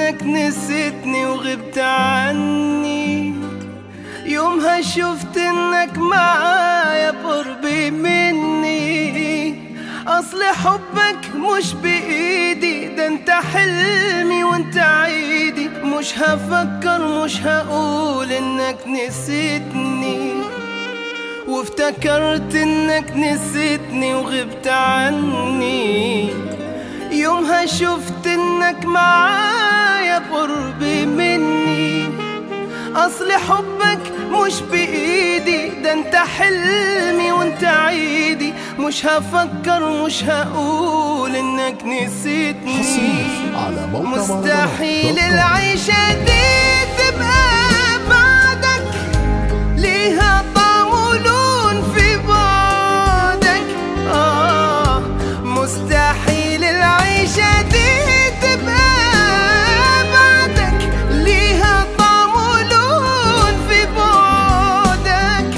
انك نسيتني وغبت عني يومها شفت انك معايا بقربي مني اصل حبك مش بايدي ده انت حلمي وانت عيدي مش هفكر مش هقول انك نسيتني وافتكرت انك نسيتني وغبت عني يومها شفت انك معايا بقربي مني اصل حبك مش بايدي ده انت حلمي وانت عيدي مش هفكر مش هقول انك نسيتني حصريا على موقع مستحيل مهرجانات دوت كوم. العيشة دي تبقى بعدك ليها طعم ولون في بعدك آه مستحيل العيشة دي تبقى بعدك ليها طعم ولون في بعدك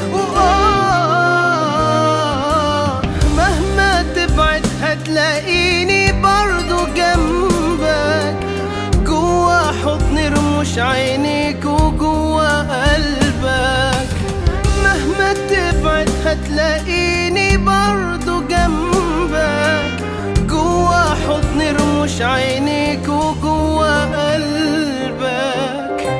وآه مهما تبعد هتلاقيني برضو جنبك جوا حضن رموش عينيك وجوا قلبك مهما تبعد هتلاقيني برضو جنبك جوا حضن رموش عينيك وجوا قلبك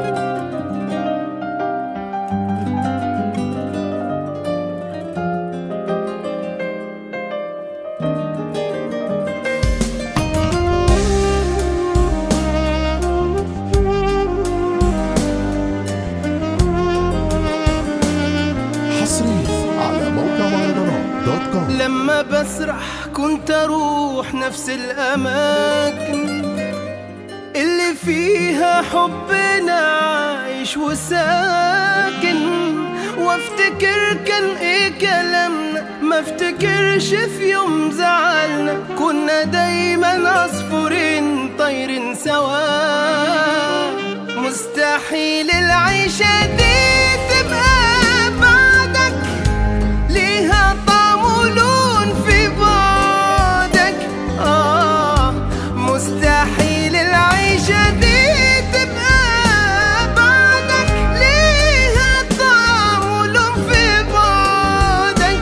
حصريا على موقع مهرجانات دوت كوم لما بسرح كنت اروح نفس الاماكن اللي فيها حبنا عايش وساكن وافتكر كان ايه كلامنا ما افتكرش في يوم زعلنا كنا دايما عصفورين طايرين سوا مستحيل العيشة دي تبقى بعدك ليها طعم ولون في بعدك آه مستحيل العيشة دي تبقى بعدك ليها طعم ولون في بعدك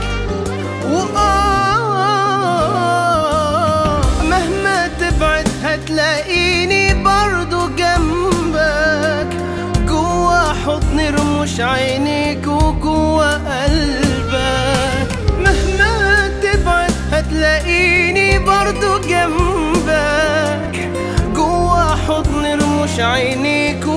وآه مهما تبعد هتلاقيني برضو جنبك جوا حضن رموش عينيك وجوا قلبك مهما تبعد هتلاقيني برضو جنبك جوا حضن رموش عينيك